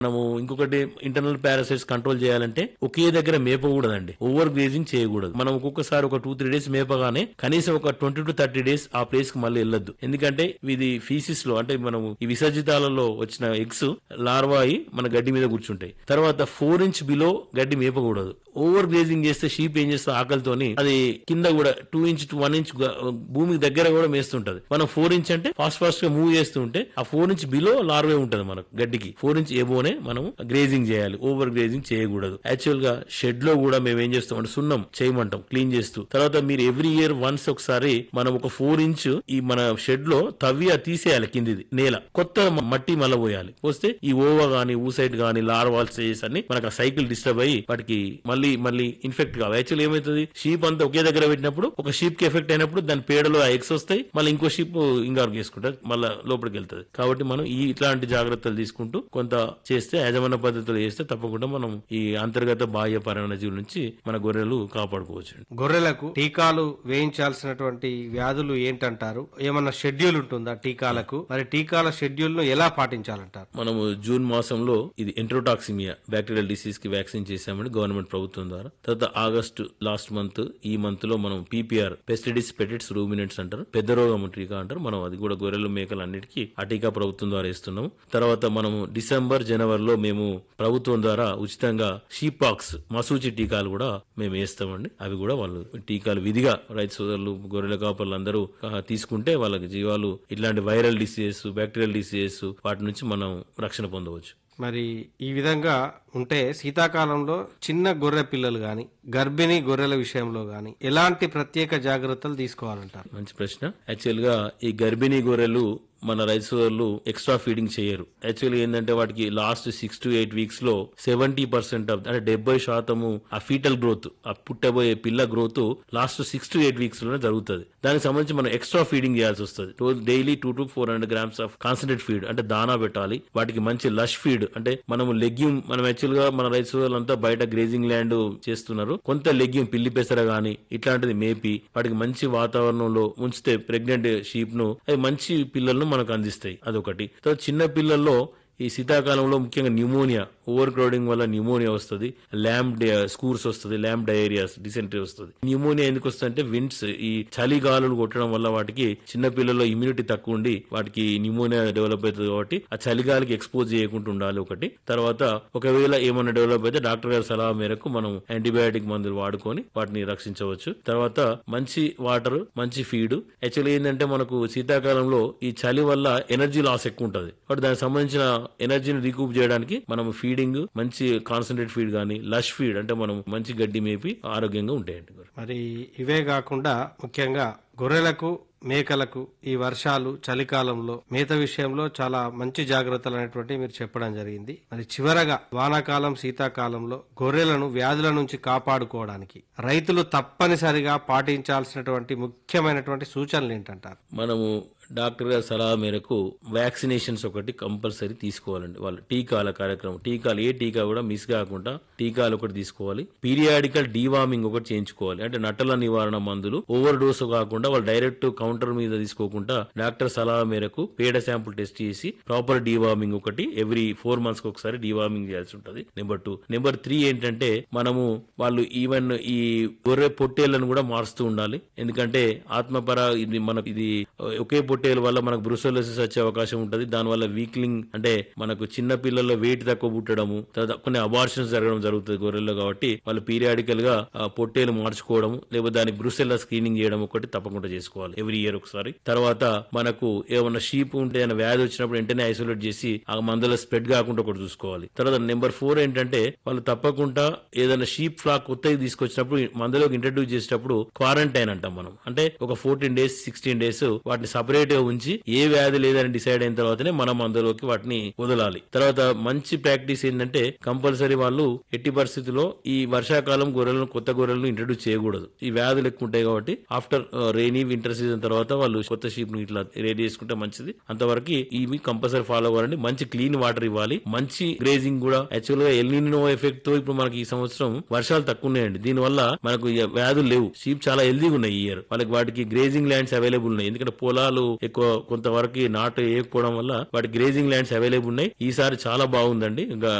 మనము ఇంకొకటి internal parasites control చేయాలంటే ఒకే దగ్గర మేపకూడదండి ఓవర్ గ్రేజింగ్ చేయకూడదు మనం ఒక్కొక్కసారి ఒక టూ త్రీ డేస్ మేపగానే కనీసం ఒక ట్వంటీ టు థర్టీ డేస్ ఆ ప్లేస్ కి మళ్ళీ వెళ్ళొద్దు ఎందుకంటే ఇది ఫీసిస్ లో అంటే మనం ఈ విసర్జితాలలో వచ్చిన ఎగ్స్ లార్వా అయి మన గడ్డి మీద కూర్చుంటాయి తర్వాత ఫోర్ ఇంచ్ బిలో గడ్డి మేపకూడదు ఓవర్ గ్రేజింగ్ చేస్తే షీప్ ఏం చేస్తే ఆకలితోని అది కింద కూడా two inch to one inch భూమికి దగ్గర కూడా మేస్తుంటది మనం ఫోర్ ఇంచ్ అంటే ఫాస్ట్ ఫాస్ట్ గా మూవ్ చేస్తూ ఉంటే ఆ ఫోర్ ఇంచ్ బిలో లార్వే ఉంటది మనకు గడ్డికి ఫోర్ ఇంచ్ ఏబోనే మనం గ్రేజింగ్ చేయాలి ఓవర్ గ్రేజింగ్ చేయకూడదు యాక్చువల్ గా షెడ్ లో కూడా మేము ఏం చేస్తాం అంటే సున్నం చేయమంటాం క్లీన్ చేస్తూ తర్వాత మీరు ఎవ్రీ ఇయర్ వన్స్ ఒకసారి మనం ఒక ఫోర్ ఇంచ్ ఈ మన షెడ్ లో తవ్వి అది తీసేయాలి కిందిది నేల కొత్త మ- మట్టి మళ్ళీ పోయాలి పోస్తే ఈ ఓవా గానీ ఊసైడ్ గానీ లార్వాల్ స్టేజెస్ అన్ని మనకు ఆ సైకిల్ డిస్టర్బ్ అయ్యి వాటికి మళ్ళీ మళ్ళీ ఇన్ఫెక్ట్ కావాలి యాక్చువల్ ఏమవుతుంది షీప్ అంతా ఒకే దగ్గర పెట్టినప్పుడు ఒక షీప్ కి ఎఫెక్ట్ అయినప్పుడు దాని పేడలో ఆ ఎగ్స్ వస్తాయి మళ్ళీ ఇంకో షీప్ ఇంగార్గ్ చేసుకుంటుంది మళ్ళీ లోపలికి వెళ్తుంది కాబట్టి మనం ఈ ఇట్లాంటి జాగ్రత్తలు తీసుకుంటూ కొంత చేస్తే యాజమాన్య పద్ధతులు చేస్తే తప్పకుండా మనం ఈ అంతర్గత బాహ్య పరాన్నజీవుల నుంచి మన గొర్రెలు కాపాడుకోవచ్చు గొర్రెలకు టీకాలు వేయించాల్సినటువంటి వ్యాధులు ఏంటంటారు ఏమన్నా షెడ్యూల్ ఉంటుందా టీకాలకు మరి టీకాల షెడ్యూల్ ను ఎలా పాటించాలంటారు మనము జూన్ మాసంలో ఇది ఎంట్రోటాక్సిమియా బ్యాక్టీరియల్ డిసీజ్ కి వ్యాక్సిన్ చేశామని గవర్నమెంట్ ప్రభుత్వం ద్వారా తర్వాత ఆగస్టు లాస్ట్ మంత్ ఈ మంత్ లో మనం పీపీఆర్ పెస్టిడిస్ పెటిట్స్ రూమినెంట్స్ అంటారు పెద్ద రోగం టీకా అంటారు మనం అది కూడా గొర్రెలు మేకలు అన్నిటికీ ఆ టీకా ప్రభుత్వం ద్వారా ఇస్తున్నాము తర్వాత మనము డిసెంబర్ జనవరిలో మేము ప్రభుత్వం ద్వారా ఉచితంగా షీపాక్స్ మసూచి టీకాలు కూడా మేము వేస్తామండి అవి కూడా వాళ్ళు టీకాలు విధిగా రైతు సోదరులు గొర్రెల కాపర్లు అందరూ ఆ, తీసుకుంటే వాళ్ళకి జీవాలు ఇట్లాంటి వైరల్ డిసీజెస్ బ్యాక్టీరియల్ డిసీజెస్ వాటి నుంచి మనం రక్షణ పొందవచ్చు మరి ఈ విధంగా ఉంటే శీతాకాలంలో చిన్న గొర్రె పిల్లలు గాని గర్భిణీ గొర్రెల విషయంలో గాని ఎలాంటి ప్రత్యేక జాగ్రత్తలు తీసుకోవాలంటారు మంచి ప్రశ్న యాక్చువల్ గా ఈ గర్భిణీ గొర్రెలు మన రైతు సోదరులు ఎక్స్ట్రా ఫీడింగ్ చేయరు యాక్చువల్లీ ఏంటంటే వాటికి last six to eight weeks లో సెవెంటీ పర్సెంట్ ఆఫ్ అంటే డెబ్బై శాతము ఆ ఫీటల్ గ్రోత్ ఆ పుట్టబోయే పిల్ల growth last six to eight weeks లోనే జరుగుతుంది దానికి సంబంధించి మనం ఎక్స్ట్రా ఫీడింగ్ చేయాల్సి వస్తుంది రోజు daily two to four hundred grams of concentrate feed అంటే దానా పెట్టాలి వాటికి మంచి లష్ ఫీడ్ అంటే మనం లెగ్యూమ్ మనం యాక్చువల్ గా మన రైతు సోదరులంతా బయట గ్రేజింగ్ ల్యాండ్ చేస్తున్నారు కొంత లెగ్యూమ్ పిల్లి పెసర గాని ఇట్లాంటిది మేపి వాటికి మంచి వాతావరణంలో ఉంచితే ప్రెగ్నెంట్ షీప్ ను అవి మంచి పిల్లలను మనకు అందిస్తాయి అదొకటి తర్వాత చిన్న పిల్లల్లో ఈ శీతాకాలంలో ముఖ్యంగా న్యూమోనియా ఓవర్ క్రౌడింగ్ వల్ల న్యూమోనియా వస్తుంది ల్యాంప్ స్కూర్స్ వస్తుంది ల్యాంప్ డయేరియాస్ డిసెంట్రీ వస్తుంది న్యూమోనియా ఎందుకు వస్తుంది అంటే విండ్స్ ఈ చలి గాలులు కొట్టడం వల్ల వాటికి చిన్న పిల్లల్లో ఇమ్యూనిటీ తక్కువ ఉండి వాటికి న్యూమోనియా డెవలప్ అవుతుంది కాబట్టి ఆ చలిగాలికి ఎక్స్పోజ్ చేయకుండా ఉండాలి ఒకటి తర్వాత ఒకవేళ ఏమైనా డెవలప్ అయితే డాక్టర్ గారి సలహా మేరకు మనం యాంటీబయాటిక్ మందులు వాడుకొని వాటిని రక్షించవచ్చు తర్వాత మంచి వాటర్ మంచి ఫీడ్ యాక్చువల్లీ ఏంటంటే మనకు శీతాకాలంలో ఈ చలి వల్ల ఎనర్జీ లాస్ ఎక్కువ ఉంటుంది కాబట్టి దానికి సంబంధించిన ఎనర్జీని రీకూప్ చేయడానికి మనం ఫీడింగ్ మంచి కాన్సన్ట్రేట్ ఫీడ్ కానీ లష్ ఫీడ్ అంటే మనం మంచి గడ్డి మేపి ఆరోగ్యంగా ఉంటాయండి మరి ఇవే కాకుండా ముఖ్యంగా గొర్రెలకు మేకలకు ఈ వర్షాలు చలికాలంలో మేత విషయంలో చాలా మంచి జాగ్రత్తలు అనేటువంటి మీరు చెప్పడం జరిగింది మరి చివరగా వానాకాలం శీతాకాలంలో గొర్రెలను వ్యాధుల నుంచి కాపాడుకోవడానికి రైతులు తప్పనిసరిగా పాటించాల్సినటువంటి ముఖ్యమైనటువంటి సూచనలు ఏంటంటారు మనము డాక్టర్ గారి సలహా మేరకు వ్యాక్సినేషన్స్ ఒకటి కంపల్సరీ తీసుకోవాలండి వాళ్ళు టీకాల కార్యక్రమం టీకాలు ఏ టీకా కూడా మిస్ కాకుండా టీకాలు ఒకటి తీసుకోవాలి పీరియాడికల్ డీవార్మింగ్ ఒకటి చేయించుకోవాలి అంటే నట్టల నివారణ మందులు ఓవర్ డోస్ కాకుండా వాళ్ళు డైరెక్ట్ కౌంటర్ మీద తీసుకోకుండా డాక్టర్ సలహా మేరకు పేడ శాంపుల్ టెస్ట్ చేసి ప్రాపర్ డీవార్మింగ్ ఒకటి ఎవ్రీ ఫోర్ మంత్స్ కి ఒకసారి డీవార్మింగ్ చేయాల్సి ఉంటుంది నెంబర్ టూ నెంబర్ త్రీ ఏంటంటే మనము వాళ్ళు ఈవెన్ ఈ గొర్రె పొట్టేళ్లను కూడా మారుస్తూ ఉండాలి ఎందుకంటే ఆత్మపర ఇది మనకు ఇది ఒకే పొట్టేలు వల్ల మనకు బ్రూసోలోసిస్ వచ్చే అవకాశం ఉంటుంది దానివల్ల వీక్లింగ్ అంటే మనకు చిన్న పిల్లల్లో వెయిట్ తక్కువ పుట్టడము తర్వాత కొన్ని అబార్షన్స్ జరగడం జరుగుతుంది గొర్రెల్లో కాబట్టి వాళ్ళు పీరియాడికల్ గా ఆ, పొట్టేలు మార్చుకోవడం లేకపోతే దానికి బ్రూసెల్లా స్క్రీనింగ్ చేయడం ఒకటి తప్పకుండా చేసుకోవాలి ఎవ్రీ ఇయర్ ఒకసారి తర్వాత మనకు ఏమన్నా షీప్ ఉంటే ఏమైనా వ్యాధి వచ్చినప్పుడు వెంటనే ఐసోలేట్ చేసి ఆ మందులో స్ప్రెడ్ కాకుండా ఒకటి చూసుకోవాలి తర్వాత నెంబర్ ఫోర్ ఏంటంటే వాళ్ళు తప్పకుండా ఏదైనా షీప్ ఫ్లాక్ కొత్తగా తీసుకొచ్చినప్పుడు మందులోకి ఇంట్రడ్యూస్ చేసేటప్పుడు క్వారంటైన్ అంటాం మనం అంటే ఒక ఫోర్టీన్ డేస్ సిక్స్టీన్ డేస్ వాటిని సపరేట్ గా ఉంచి ఏ వ్యాధి లేదని డిసైడ్ అయిన తర్వాతనే మనం మందులోకి వాటిని వదలాలి తర్వాత మంచి ప్రాక్టీస్ ఏంటంటే కంపల్సరీ వాళ్ళు ఎట్టి పరిస్థితుల్లో ఈ వర్షాకాలం గొర్రెలను కొత్త గొర్రెలను ఇంట్రడ్యూస్ చేయకూడదు ఈ వ్యాధులు ఎక్కువ ఉంటాయి కాబట్టి ఆఫ్టర్ రెయినీ వింటర్ సీజన్ తర్వాత తర్వాత వాళ్ళు కొత్త షీప్ ను ఇట్లా రెడీ చేసుకుంటే మంచిది అంతవరకు ఇవి కంపల్సరీ ఫాలో అవ్వాలండి మంచి క్లీన్ వాటర్ ఇవ్వాలి మంచి గ్రేజింగ్ కూడా యాక్చువల్ గా ఎల్నినో ఎఫెక్ట్ తో ఇప్పుడు మనకి ఈ సంవత్సరం వర్షాలు తక్కువ ఉన్నాయండి దీనివల్ల మనకు ఇక వ్యాధులు లేవు షీప్ చాలా హెల్దీగా ఉన్నాయి ఈ ఇయర్ వాళ్ళకి వాటికి గ్రేజింగ్ ల్యాండ్స్ అవైలబుల్ ఉన్నాయి ఎందుకంటే పొలాలు ఎక్కువ కొంతవరకు నాటు వేయకపోవడం వల్ల వాటి గ్రేజింగ్ ల్యాండ్స్ అవైలబుల్ ఉన్నాయి ఈసారి చాలా బాగుందండి ఇంకా